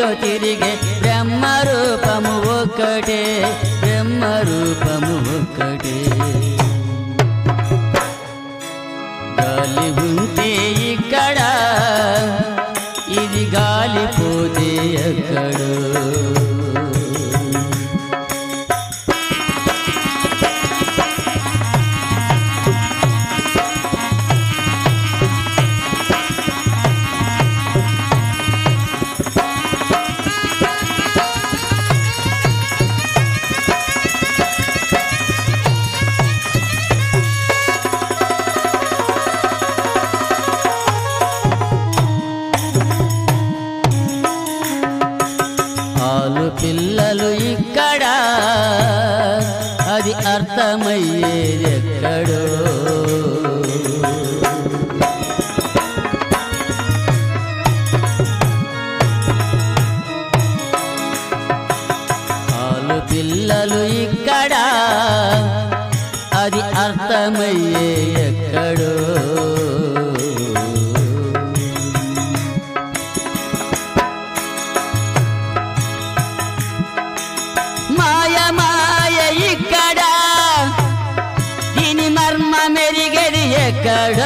తిరిగే బ్రహ్మ రూపము ఒక్కటే బ్రహ్మ రూపము ఒక్కటే గాలి ఉంటే ఇక్కడ ఇది గాలి పోతే ఎక్కడో ఆలు పిల్లలు ఇక్కడ అది అర్థమయ్యేది ఎక్కడో ఆలు పిల్లలు ఇక్కడ అది అర్థమయ్యే ఎక్కడో మాయ మాయ ఇక్కడ దీని మర్మ మెరిగది ఎక్కడ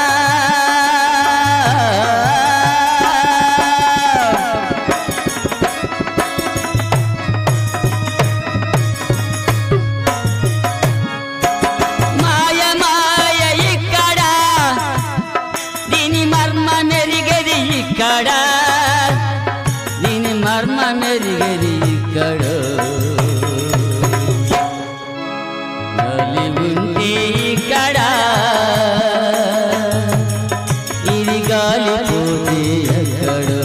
మాయ మాయ ఇక్కడ దీని మర్మ మెరిగది ఇక్కడ దీని మర్మ మెరిగది ఇక్కడ గాలి ఉంటే ఇక్కడ ఇది గాలి పోతే ఎక్కడో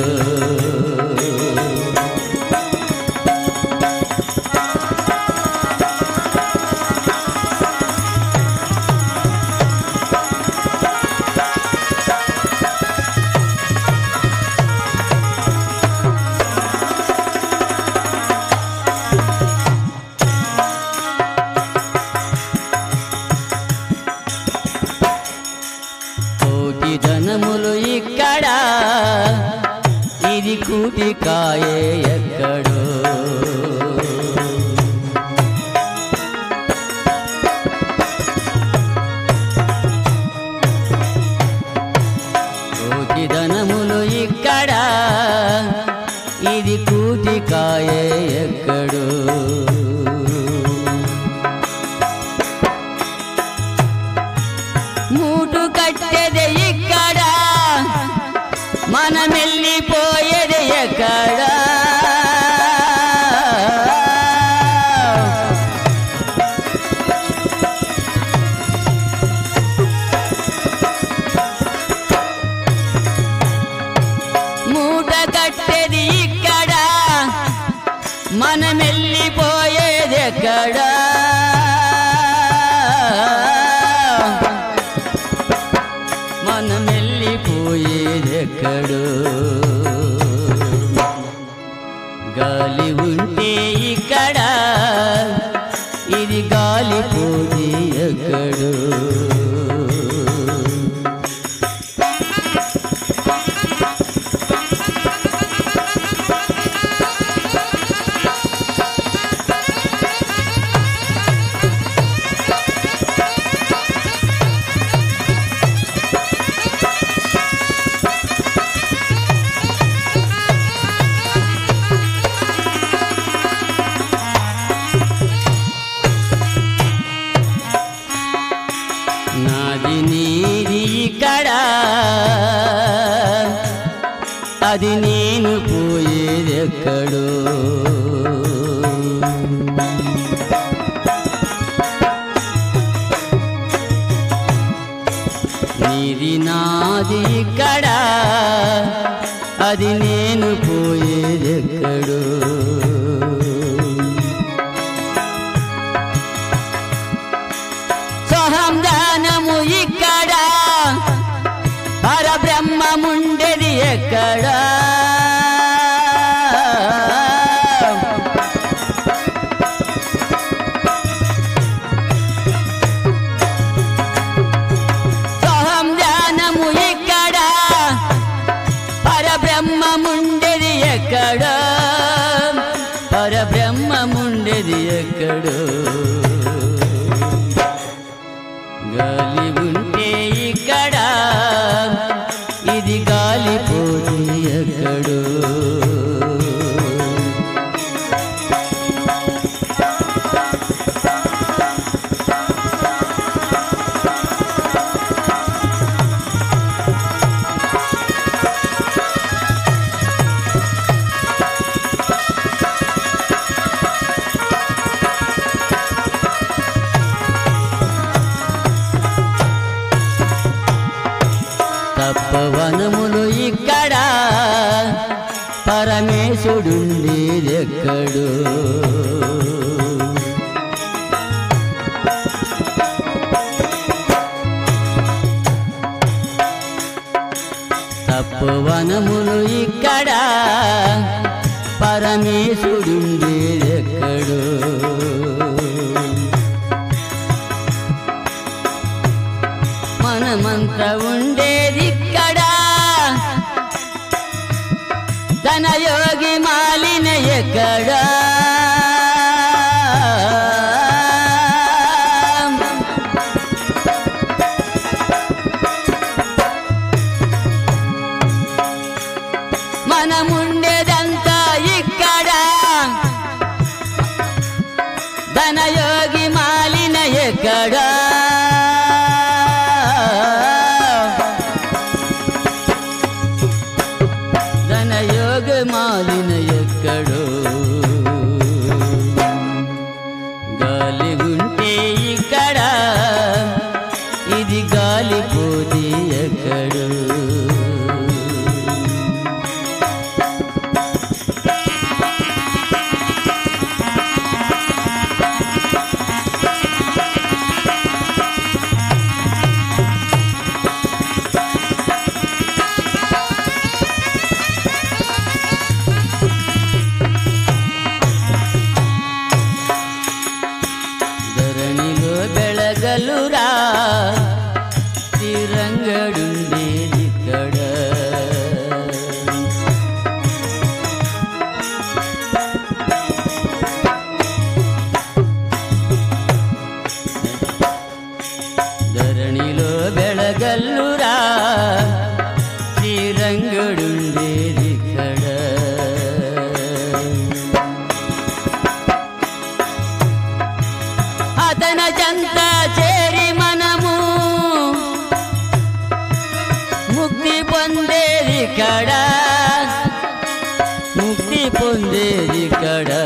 కోటి ధనములు ఇక్కడ ఇది కూటి కాయే ఎక్కడో కోటి ధనములు ఇక్కడ ఇది కూటి కాయే ఎక్కడో మూటు కట్టేది ఇక్కడ మనం వెళ్ళిపోయేది ఎక్కడ మూట కట్టేది ఇక్కడ మనం వెళ్ళిపోయేది ఎక్కడ మనం వెళ్ళిపోయేది ఎక్కడో గాలి ఉంటే ఇక్కడ ఇది గాలి పోతే ఎక్కడో నాది నీది ఇక్కడ అది నేను పోయేది ఎక్కడో నీది నాది ఇక్కడ అది నేను పోయేది ఎక్కడో సహందానము ఇక్కడ పరబ్రహ్మముండెది ఎక్కడ సహందానము ఇక్కడ పరబ్రహ్మముండెది ఎక్కడ పరబ్రహ్మముండేది ఎక్కడో గాలి ఉంటే ఇక్కడ ఇది గాలిపోతే ఎక్కడో తప్పవనములు ఇక్కడ పరమేశుడుండేదెక్కడు తప్పవనములు ఇక్కడ పరమేశుడుండేదెక్కడు మనమంత ఉండేది ఇక్కడ తన యోగి మాలిన ఎక్కడ మనముండేదంతా ఇక్కడ ధన యోగి మాలిన ఎక్కడా ధనయోగ మాలిన ఎక్కడో గాలి ఉంటే ఇక్కడ ఇది గాలిపోతే ఎక్కడో ధరణిలో ಬೆಳಗಲುರಾ తిరంగడుండేదిక్కడ ధరణిలో ಬೆಳಗಲ್ಲುరా శ్రీరంగడుండేదిక్కడ అతన జంత చేరి మనము ముక్తి పొందేది కడ ముక్తి పొందేది కడ